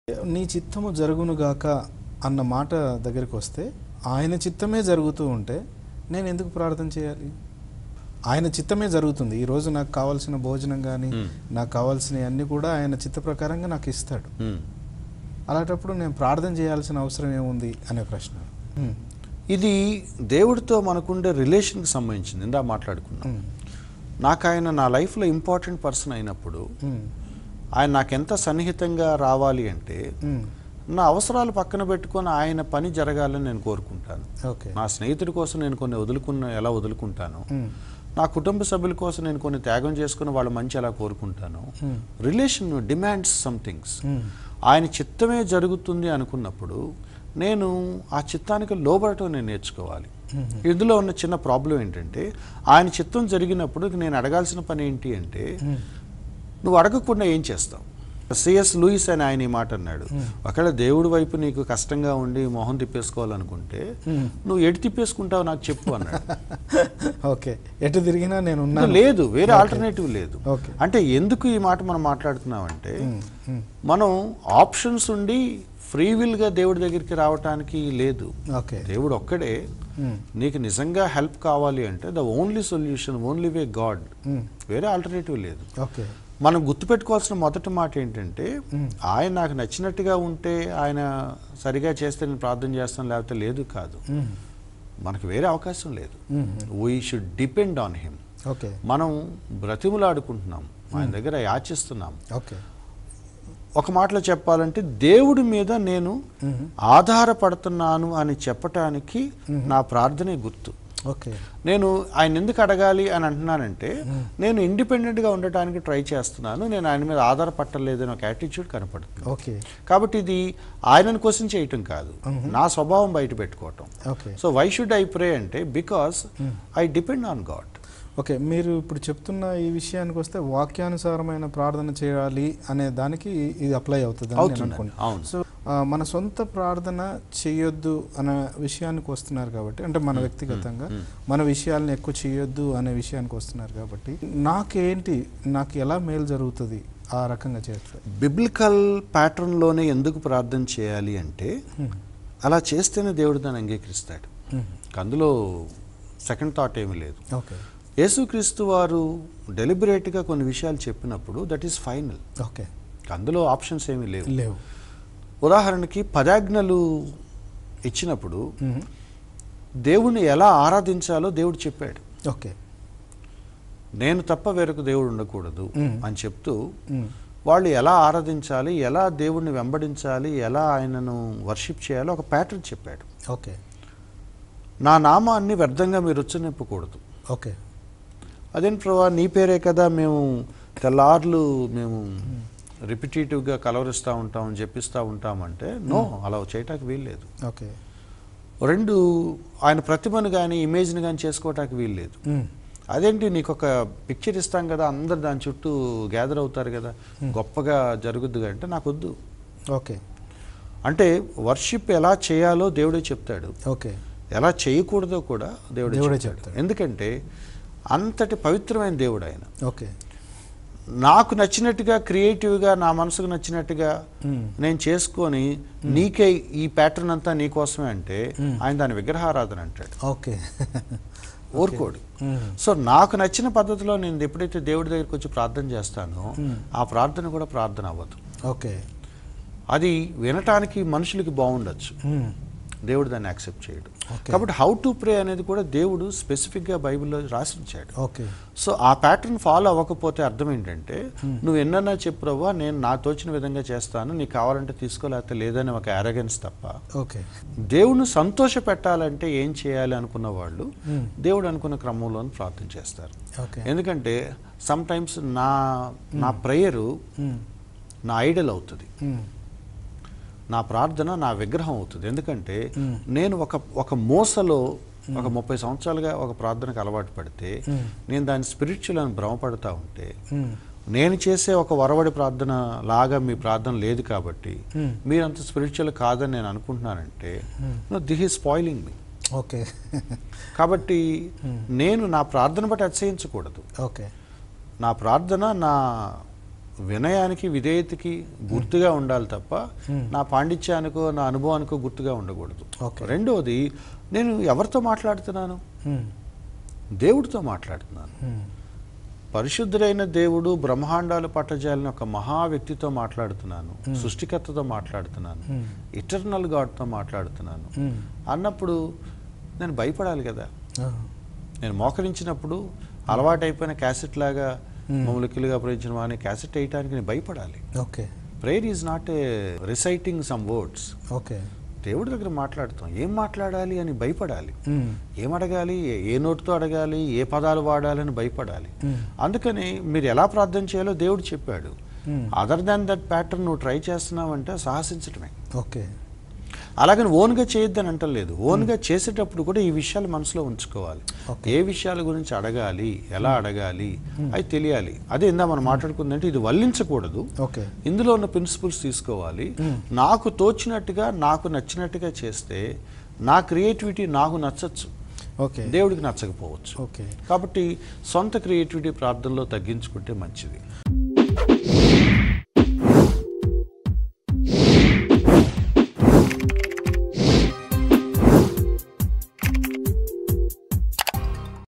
నీ చిత్తము జరుగునుగాక అన్న మాట దగ్గరికి వస్తే ఆయన చిత్తమే జరుగుతూ ఉంటే నేను ఎందుకు ప్రార్థన చేయాలి ఆయన చిత్తమే జరుగుతుంది ఈరోజు నాకు కావాల్సిన భోజనం కానీ Hmm. నాకు కావాల్సినవి అన్నీ కూడా ఆయన చిత్త ప్రకారంగా నాకు ఇస్తాడు ఉమ్. అలాంటప్పుడు నేను ప్రార్థన చేయాల్సిన అవసరం ఏముంది అనే ప్రశ్న Hmm. ఇది దేవుడితో మనకుండే రిలేషన్కి సంబంధించింది ఇందా మాట్లాడుకున్నాం Hmm. నాకు ఆయన నా లైఫ్లో ఇంపార్టెంట్ పర్సన్ అయినప్పుడు Hmm. ఆయన నాకెంత సన్నిహితంగా రావాలి అంటే Hmm. నా అవసరాలు పక్కన పెట్టుకొని ఆయన పని జరగాలని నేను కోరుకుంటాను ఓకే నా స్నేహితుడి కోసం నేను కొన్ని వదులుకున్న ఎలా వదులుకుంటాను Hmm. నా కుటుంబ సభ్యుల కోసం నేను కొన్ని త్యాగం చేసుకుని వాళ్ళ మంచి ఎలా కోరుకుంటాను Hmm. Relation demands somethings Hmm. ఆయన చిత్తమే జరుగుతుంది అనుకున్నప్పుడు నేను ఆ చిత్తానికి లోబడటం నేను నేర్చుకోవాలి ఇందులో ఉన్న చిన్న ప్రాబ్లం ఏంటంటే ఆయన చిత్తం జరిగినప్పుడు నేను అడగాల్సిన పని ఏంటి అంటే Hmm. నువ్వు అడగకుండా ఏం చేస్తావు సిఎస్ లూయిస్ అని ఆయన ఈ మాట అన్నాడు ఒకవేళ దేవుడి వైపు నీకు కష్టంగా ఉండి మొహం తిప్పేసుకోవాలనుకుంటే Hmm. నువ్వు ఎటు తిప్పేసుకుంటావు నాకు చెప్పు అన్నాడు ఓకే ఎటు తిరిగినా నేను ఉన్నాను లేదు వేరే ఆల్టర్నేటివ్ లేదు ఓకే. అంటే ఎందుకు ఈ మాట మనం మాట్లాడుతున్నామంటే Hmm. Hmm. మనం ఆప్షన్స్ ఉండి ఫ్రీ గా దేవుడి దగ్గరికి రావటానికి లేదు ఓకే దేవుడు ఒక్కడే Hmm. నీకు నిజంగా హెల్ప్ కావాలి అంటే the only solution only way God Hmm. వేరే ఆల్టర్నేటివ్ లేదు ఓకే మనం గుర్తుపెట్టుకోవాల్సిన మొదటి మాట ఏంటంటే Hmm. ఆయన నాకు నచ్చినట్టుగా ఉంటే ఆయన సరిగా చేస్తే నేను ప్రార్థన చేస్తాను లేకపోతే లేదు కాదు Hmm. మనకు వేరే అవకాశం లేదు Hmm. We should depend on him okay మనం బ్రతిములాడుకుంటున్నాం ఆయన దగ్గర యాచిస్తున్నాం ఓకే ఒక మాటలో చెప్పాలంటే దేవుడి మీద నేను Mhm. ఆధారపడుతున్నాను అని చెప్పటానికి నా ప్రార్థనే గుర్తు ఓకే నేను ఆయన ఎందుకు అడగాలి అని అంటున్నానంటే నేను ఇండిపెండెంట్గా ఉండటానికి ట్రై చేస్తున్నాను నేను ఆయన మీద ఆధారపట్టలేదని ఒక యాటిట్యూడ్ కనపడుతుంది ఓకే కాబట్టి ఇది ఆయనను క్వశ్చన్ చేయటం కాదు నా స్వభావం బయట పెట్టుకోవటం okay so why should I pray అంటే because I depend on God okay మీరు ఇప్పుడు చెప్తున్న ఈ విషయానికి వస్తే వాక్యానుసారమైన ప్రార్థన చేయాలి అనే దానికి ఇది అప్లై అవుతుంది అని నేను అవుతుంది. అనుకుంటున్నాను అవును. సో ఆ, మన సొంత ప్రార్థన చేయొద్దు అనే విషయానికి వస్తున్నారు కాబట్టి అంటే మన వ్యక్తిగతంగా మన విషయాలను ఎక్కువ చేయొద్దు అనే విషయానికి వస్తున్నారు కాబట్టి నాకేంటి నాకు ఎలా మేలు జరుగుతుంది ఆ రకంగా చేస్తే బిబ్లికల్ ప్యాటర్న్లోనే ఎందుకు ప్రార్థన చేయాలి అంటే అలా చేస్తేనే దేవుడు దాన్ని అంగీకరిస్తాడు అందులో సెకండ్ థాట్ ఏమీ లేదు ఓకే యేసుక్రీస్తు వారు డెలిబరేట్గా కొన్ని విషయాలు చెప్పినప్పుడు దట్ ఈస్ ఫైనల్ ఓకే అందులో ఆప్షన్స్ ఏమీ లేవు లేవు ఉదాహరణకి పదాజ్ఞలు ఇచ్చినప్పుడు మ్మ్. దేవుణ్ణి ఎలా ఆరాధించాలో దేవుడు చెప్పాడు ఓకే నేను తప్ప వేరొక దేవుడు ఉండకూడదు మ్మ్. అని చెప్తూ మ్మ్. వాళ్ళు ఎలా ఆరాధించాలి ఎలా దేవుణ్ణి వెంబడించాలి ఎలా ఆయనను వర్షిప్ చేయాలో ఒక ప్యాటర్న్ చెప్పాడు ఓకే నా నామాన్ని వ్యర్థంగా మీరు ఉచ్చనింపకూడదు ఓకే అదేం ప్రభా నీ పేరే కదా మేము తెల్లార్లు మేము రిపిటేటివ్గా కలవరిస్తూ ఉంటాం జపిస్తూ ఉంటామంటే నో అలా చేయటానికి వీల్లేదు ఓకే రెండు ఆయన ప్రతిభను కానీ ఇమేజ్ని కానీ చేసుకోవటానికి వీల్లేదు మ్మ్. అదేంటి నీకు ఒక పిక్చర్ ఇస్తాం కదా అందరు దాని చుట్టూ గ్యాదర్ అవుతారు కదా గొప్పగా జరుగుద్ది అంటే నాకు వద్దు ఓకే అంటే వర్షిప్ ఎలా చేయాలో దేవుడే చెప్తాడు ఓకే ఎలా చేయకూడదో కూడా దేవుడే దేవుడే చెప్తాడు చెప్తాడు. ఎందుకంటే అంతటి పవిత్రమైన దేవుడు ఆయన ఓకే నాకు నచ్చినట్టుగా క్రియేటివ్గా నా మనసుకు నచ్చినట్టుగా మ్మ్. నేను చేసుకొని నీకే ఈ ప్యాటర్న్ అంతా నీకోసమే అంటే ఆయన దాని విగ్రహారాధన అంటాడు ఓకే ఊరుకోడు మ్మ్. సో నాకు నచ్చిన పద్ధతిలో నేను ఎప్పుడైతే దేవుడి దగ్గరికి వచ్చి ప్రార్థన చేస్తానో ఆ ప్రార్థన కూడా ప్రార్థన అవ్వదు ఓకే అది వినటానికి మనుషులకి బాగుండొచ్చు మ్మ్. దేవుడు దాన్ని యాక్సెప్ట్ చేయడు Okay. కాబట్టి హౌ టు ప్రే అనేది కూడా దేవుడు స్పెసిఫిక్గా బైబిల్లో రాసి ఉంచాడు ఓకే సో ఆ ప్యాటర్న్ ఫాలో అవ్వకపోతే అర్థం ఏంటంటే నువ్వు ఎన్నన్నా చెప్పు ప్రభా నేను నా తోచిన విధంగా చేస్తాను నీకు కావాలంటే తీసుకో లేకపోతే లేదని ఒక అరగెన్స్ తప్ప ఓకే దేవుని సంతోష పెట్టాలంటే ఏం చేయాలి అనుకున్న వాళ్ళు Hmm. దేవుడు అనుకున్న క్రమంలో ప్రార్థన చేస్తారు ఓకే ఎందుకంటే సమ్ టైమ్స్ నా నా ప్రేయరు మ్మ్. నా ఐడల్ అవుతుంది మ్మ్. నా ప్రార్థన నా విగ్రహం అవుతుంది ఎందుకంటే Hmm. నేను ఒక ఒక మోసలో ఒక ముప్పై సంవత్సరాలుగా ఒక ప్రార్థనకు అలవాటు పడితే Hmm. నేను దాని స్పిరిచువల్ అని భ్రమపడతా ఉంటే మ్మ్. నేను చేసే ఒక వరవడి ప్రార్థన లాగా మీ ప్రార్థన లేదు కాబట్టి Hmm. మీరంత స్పిరిచువల్ కాదని నేను అనుకుంటున్నానంటే this is spoiling me okay కాబట్టి నేను నా ప్రార్థన బట్టి అతిశయించకూడదు ఓకే నా ప్రార్థన నా వినయానికి విధేయతకి గుర్తుగా ఉండాలి తప్ప నా పాండిత్యానికో నా అనుభవానికో గుర్తుగా ఉండకూడదు Okay. రెండవది నేను ఎవరితో మాట్లాడుతున్నాను మ్మ్. దేవుడితో మాట్లాడుతున్నాను మ్మ్. పరిశుద్ధుడైన దేవుడు బ్రహ్మాండాలు పట్టజాలని ఒక మహా వ్యక్తితో మాట్లాడుతున్నాను సృష్టికర్తతో మాట్లాడుతున్నాను మ్మ్. ఇటర్నల్ గాడ్తో మాట్లాడుతున్నాను మ్మ్. అన్నప్పుడు నేను భయపడాలి కదా ఆ. నేను మోకరించినప్పుడు అలవాటైపోయిన క్యాసెట్ లాగా మమ్మల్కిలుగా ప్రయోజనం అనే క్యాసెట్ వేయటానికి నేను భయపడాలి okay prayer is not a reciting some words okay దేవుడి దగ్గర మాట్లాడుతాం ఏం మాట్లాడాలి అని భయపడాలి మ్మ్. ఏం అడగాలి ఏ- ఏ నోటితో అడగాలి ఏ పదాలు వాడాలని భయపడాలి మ్మ్. అందుకని మీరు ఎలా ప్రార్థన చేయాలో దేవుడు చెప్పాడు మ్మ్. అదర్ దాన్ దట్ ప్యాటర్న్ నువ్వు ట్రై చేస్తున్నావంటే సాహసించడమే ఓకే అలాగని ఓన్గా చేయొద్దని అంటలేదు ఓన్గా చేసేటప్పుడు కూడా ఈ విషయాలు మనసులో ఉంచుకోవాలి Okay. ఏ విషయాల గురించి అడగాలి ఎలా అడగాలి అది తెలియాలి అదే ఇందా మనం మాట్లాడుకుందంటే ఇది వల్లించకూడదు ఓకే ఇందులో ఉన్న ప్రిన్సిపల్స్ తీసుకోవాలి నాకు తోచినట్టుగా నాకు నచ్చినట్టుగా చేస్తే నా క్రియేటివిటీ నాకు నచ్చచ్చు ఓకే దేవుడికి నచ్చకపోవచ్చు ఓకే కాబట్టి సొంత క్రియేటివిటీ ప్రార్థనలో తగ్గించుకుంటే మంచిది